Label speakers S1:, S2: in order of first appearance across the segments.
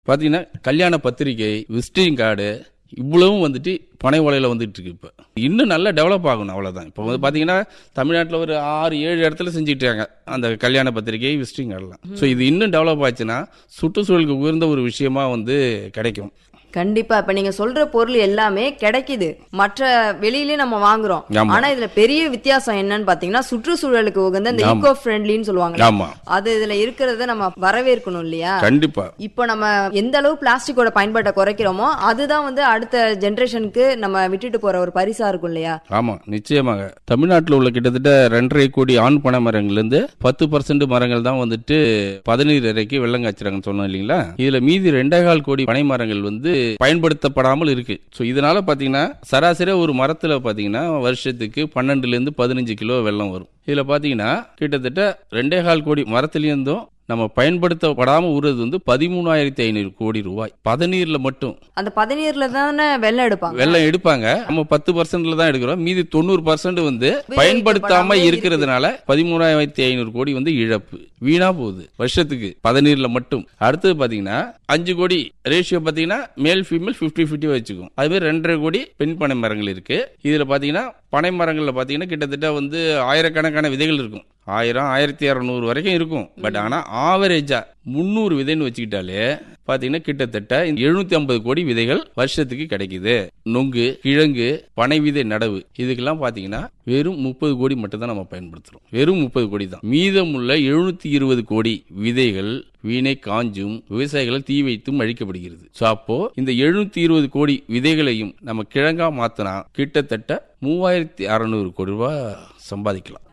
S1: பார்த்தீங்கன்னா கல்யாண பத்திரிகை விசிட்டிங் கார்டு இவ்வளவும் வந்துட்டு பனை ஓலையில் வந்துட்டு இருக்கு இப்போ இன்னும் நல்லா டெவலப் ஆகணும் அவ்வளோதான் இப்போ வந்து பார்த்தீங்கன்னா தமிழ்நாட்டில் ஒரு ஆறு ஏழு இடத்துல செஞ்சுட்டு இருக்காங்க அந்த கல்யாண பத்திரிகை விசிட்டிங் கார்டெலாம் ஸோ இது இன்னும் டெவலப் ஆச்சுன்னா சுற்றுச்சூழலுக்கு உயர்ந்த ஒரு விஷயமா வந்து கிடைக்கும்
S2: கண்டிப்பா இப்ப நீங்க சொல்ற பொருள் எல்லாமே கிடைக்குது மற்ற வெளியிலயே நம்ம வாங்குறோம்
S1: ஆமா.
S2: ஆனா இதுல பெரிய வித்தியாசம் என்னன்னு பாத்தீங்கன்னா சுற்றுச்சூழலுக்கு உகந்த இந்த
S1: ஆமா.
S2: ஈகோ ஃப்ரெண்ட்லின்னு சொல்லுவாங்க
S1: ஆமாம்
S2: அது இதுல இருக்கிறத நம்ம வரவேற்கணும் இல்லையா
S1: கண்டிப்பாக
S2: இப்போ நம்ம எந்த அளவு பிளாஸ்டிக்கோட பயன்பாட்டை குறைக்கிறோமோ அதுதான் வந்து அடுத்த ஜெனரேஷனுக்கு நம்ம விட்டுட்டு போற ஒரு பரிசா இருக்கும் இல்லையா
S1: ஆமாம் நிச்சயமாக தமிழ்நாட்டில் உள்ள கிட்டத்தட்ட ரெண்டரை கோடி ஆண் பனை மரங்கள்லேருந்து பத்து பர்சன்ட் மரங்கள் தான் வந்துட்டு பதினீர் இறைக்கு வெள்ளம் காய்ச்சுறாங்கன்னு சொன்னோம் இல்லைங்களா இதில் மீதி ரெண்டே கால் கோடி பனை மரங்கள் வந்து பயன்படுத்தப்படாமல் இருக்கு ஸோ இதனால பார்த்தீங்கன்னா சராசரியாக ஒரு மரத்தில் பார்த்தீங்கன்னா வருஷத்துக்கு பன்னெண்டுலேருந்து பதினஞ்சு கிலோ வெள்ளம் வரும் இதில் பார்த்தீங்கன்னா கிட்டத்தட்ட ரெண்டே கால் கோடி மரத்துலேருந்தும் நம்ம பயன்படுத்தப்படாம ஊறுறது வந்து பதிமூணாயிரத்தி ஐநூறு கோடி ரூபாய் பதநீர்ல மட்டும்
S2: அந்த பதினீர்ல தானே வெள்ளம் எடுப்பாங்க
S1: வெள்ளம் எடுப்பாங்க நம்ம பத்து பர்சன்ட்ல தான் எடுக்கிறோம் மீதி தொண்ணூறு பர்சன்ட் வந்து பயன்படுத்தாம இருக்கிறதுனால பதிமூணாயிரத்தி ஐநூறு கோடி வந்து இழப்பு வீணா போகுது வருஷத்துக்கு பதநீர்ல மட்டும் அடுத்தது பாத்தீங்கன்னா அஞ்சு கோடி ரேஷியோ பாத்தீங்கன்னா மேல் ஃபீமேல் 50 50 வச்சுக்கும் அது மாதிரி ரெண்டரை கோடி பெண் பனை மரங்கள் இருக்கு இதுல பாத்தீங்கன்னா பனை மரங்கள்ல பாத்தீங்கன்னா கிட்டத்தட்ட வந்து ஆயிரக்கணக்கான விதைகள் இருக்கும் ஆயிரம் ஆயிரத்தி இரநூறு வரைக்கும் இருக்கும் பட் ஆனா ஆவரேஜா முந்நூறு விதைன்னு வச்சுக்கிட்டாலே பாத்தீங்கன்னா கிட்டத்தட்ட எழுநூத்தி ஐம்பது கோடி விதைகள் வருஷத்துக்கு கிடைக்குது நொங்கு கிழங்கு பனை விதை நடவு இதுக்கெல்லாம் பாத்தீங்கன்னா வெறும் முப்பது கோடி மட்டும் தான் நம்ம பயன்படுத்துறோம் வெறும் முப்பது கோடி தான் மீதமுள்ள எழுநூத்தி இருபது கோடி விதைகள் வீணை காஞ்சும் விவசாயிகளால் தீ வைத்தும் அழிக்கப்படுகிறது ஸோ அப்போ இந்த எழுநூத்தி இருபது கோடி விதைகளையும் நம்ம கிழங்கா மாத்தினா கிட்டத்தட்ட மூவாயிரத்தி அறநூறு கோடி ரூபாய் சம்பாதிக்கலாம்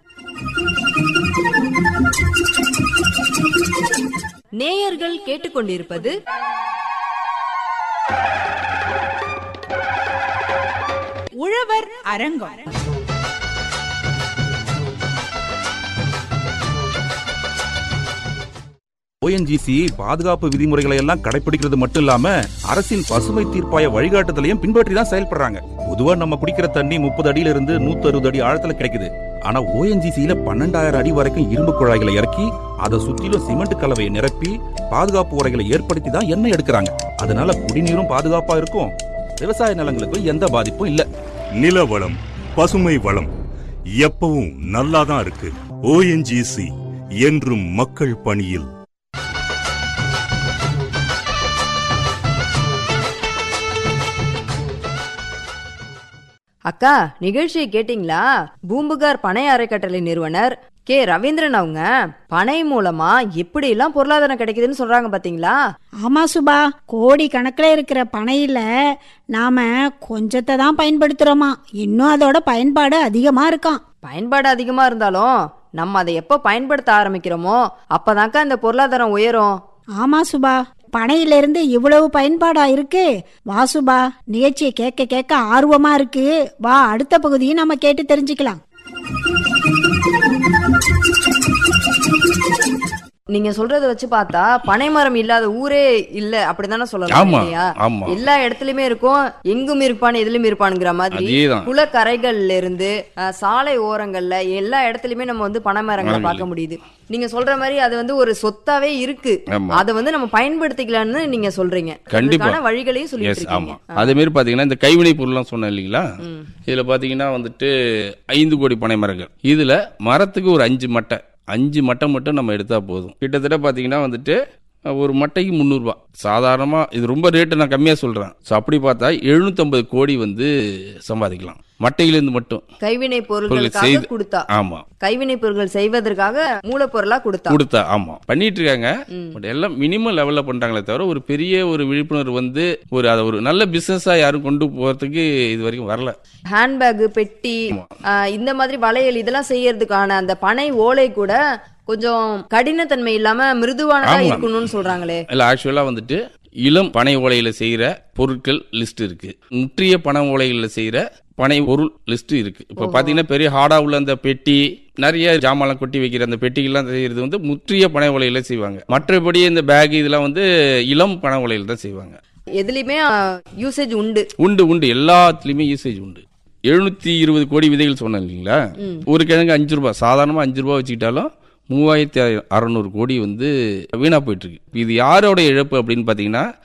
S2: நேயர்கள் கேட்டுக்கொண்டிருப்பது
S3: உழவர் அரங்கம்
S4: ஓஎன்ஜிசி பாதுகாப்பு விதிமுறைகளை எல்லாம் கடைபிடிக்கிறது மட்டும் இல்லாம அரசின் பசுமை தீர்ப்பாய வழிகாட்டுதலையும் பின்பற்றி தான் செயல்படுறாங்க பொதுவா நம்ம குடிக்கிற தண்ணி முப்பது அடியில இருந்து நூத்தி அறுபது அடி ஆழத்துல கிடைக்குது ஆனா ஓஎன்ஜிசியில பன்னெண்டாயிரம் அடி வரைக்கும் இரும்பு குழாய்களை இறக்கி அதை சுற்றிலும் சிமெண்ட் கலவையை நிரப்பி பாதுகாப்பு உரைகளை ஏற்படுத்தி தான் எண்ணெய் எடுக்கிறாங்க அதனால குடிநீரும் பாதுகாப்பா இருக்கும் விவசாய நிலங்களுக்கும் எந்த பாதிப்பும் இல்ல
S5: நில வளம் பசுமை வளம் எப்பவும் நல்லாதான் இருக்கு ஓஎன்ஜிசி என்றும் மக்கள் பணியில்
S2: அக்கா நிகழ்ச்சியை கேட்டிங்களா பூம்புகார் பனை அறக்கட்டளை நிறுவனர் கே ரவீந்திரன் அவங்க பனை மூலமா எப்படி எல்லாம் பொருளாதாரம் கிடைக்குதுன்னு சொல்றாங்க பாத்தீங்களா
S6: ஆமா சுபா கோடி கணக்கில் இருக்கிற பனையில நாம கொஞ்சத்தை தான் பயன்படுத்துறோமா இன்னும் அதோட பயன்பாடு அதிகமா இருக்காம்
S2: பயன்பாடு அதிகமா இருந்தாலும் நம்ம அதை எப்போ பயன்படுத்த ஆரம்பிக்கிறோமோ அப்பதான்க்கா இந்த பொருளாதாரம் உயரும்
S6: ஆமா சுபா பனையிலிருந்து இவ்வளவு பயன்பாடா இருக்கு வா சுபா நிகழ்ச்சியை கேட்க கேட்க ஆர்வமா இருக்கு வா அடுத்த பகுதியும் நம்ம கேட்டு தெரிஞ்சுக்கலாம்
S2: நீங்க சொல்றத வச்சு பார்த்தா பனைமரம் இல்லாத ஊரே இல்ல அப்படிதானே சொல்லலாம்
S1: ஆமா,
S2: இல்லையா
S1: ஆமா.
S2: எல்லா இடத்துலயுமே இருக்கும் எங்கும் இருப்பான் எதிலும் இருப்பானுங்கிற மாதிரி
S1: அதேதான்.
S2: குளக்கரைகள்ல இருந்து அஹ், சாலை ஓரங்கள்ல எல்லா இடத்துலயுமே நம்ம வந்து பனைமரங்களை
S1: மரங்கள்.
S2: பார்க்க முடியுது நீங்க சொல்ற மாதிரி அது வந்து ஒரு சொத்தாவே இருக்கு
S1: ஆமா.
S2: அதை வந்து நம்ம பயன்படுத்திக்கலாம்னு நீங்க சொல்றீங்க
S1: கண்டிப்பா.
S2: அதுக்கான வழிகளையும் சொல்லிட்டு
S1: எஸ்
S2: இருக்கீங்க
S1: ஆமா அதே மாதிரி பாத்தீங்கன்னா இந்த கைவினை பொருள்லாம் சொன்னேன் இல்லைங்களா இதுல பாத்தீங்கன்னா வந்துட்டு ஐந்து கோடி பனை மரங்கள் இதுல மரத்துக்கு ஒரு அஞ்சு மட்டை அஞ்சு மட்டை மட்டும் நம்ம எடுத்தா போதும் கிட்டத்தட்ட பாத்தீங்கன்னா வந்துட்டு ஒரு மட்டைக்கு முந்நூறுபா சாதாரணமாக இது ரொம்ப ரேட்டு நான் கம்மியாக சொல்கிறேன் ஸோ அப்படி பார்த்தா எழுநூத்தம்பது கோடி வந்து சம்பாதிக்கலாம் மட்டையிலேருந்து மட்டும்
S2: கைவினை பொருட்களுக்காக
S1: செய்து-
S2: கொடுத்தா
S1: ஆமாம்
S2: கைவினை பொருட்கள் செய்வதற்காக மூலப்பொருளா கொடுத்தா
S1: கொடுத்தா ஆமா பண்ணிட்டு இருக்காங்க பட் எல்லாம் மினிமம் லெவல்ல பண்றாங்களே தவிர ஒரு பெரிய ஒரு விழிப்புணர்வு வந்து ஒரு அதை ஒரு நல்ல பிசினஸா யாரும் கொண்டு போறதுக்கு இது வரைக்கும் வரல
S2: ஹேண்ட்பேக் பெட்டி ஆஹ், இந்த மாதிரி வளையல் இதெல்லாம் செய்யறதுக்கான அந்த பனை ஓலை கூட கொஞ்சம் கடினத்தன்மை இல்லாம மிருதுவானதா
S1: ஆமா.
S2: இருக்கணும்னு சொல்றாங்களே
S1: இல்ல ஆக்சுவலா வந்துட்டு இளம் பனை ஓலையில செய்யற பொருட்கள் லிஸ்ட் இருக்கு முற்றிய பனை ஓலைகளில் செய்யற பனை பொருள் லிஸ்ட் இருக்கு இப்போ பாத்தீங்கன்னா பெரிய ஹார்டா உள்ள அந்த பெட்டி நிறைய ஜாமான்லாம் கொட்டி வைக்கிற அந்த பெட்டிகள்லாம் செய்யறது வந்து முற்றிய பனை ஓலையில செய்வாங்க மற்றபடி இந்த பேக் இதெல்லாம் வந்து இளம் பனை ஓலையில தான் செய்வாங்க
S2: எதுலயுமே யூசேஜ் உண்டு
S1: உண்டு உண்டு எல்லாத்துலயுமே யூசேஜ் உண்டு எழுநூத்தி இருபது கோடி விதைகள் சொன்னேன் இல்லைங்களா ஒரு கிழங்கு அஞ்சு ரூபாய் சாதாரணமா அஞ்சு ரூபாய் வச்சுக்கிட்டாலும் மூவாயிரத்தி அறநூறு கோடி வந்து வீணா போயிட்டு இருக்கு இது யாரோட இழப்பு அப்படின்னு பாத்தீங்கன்னா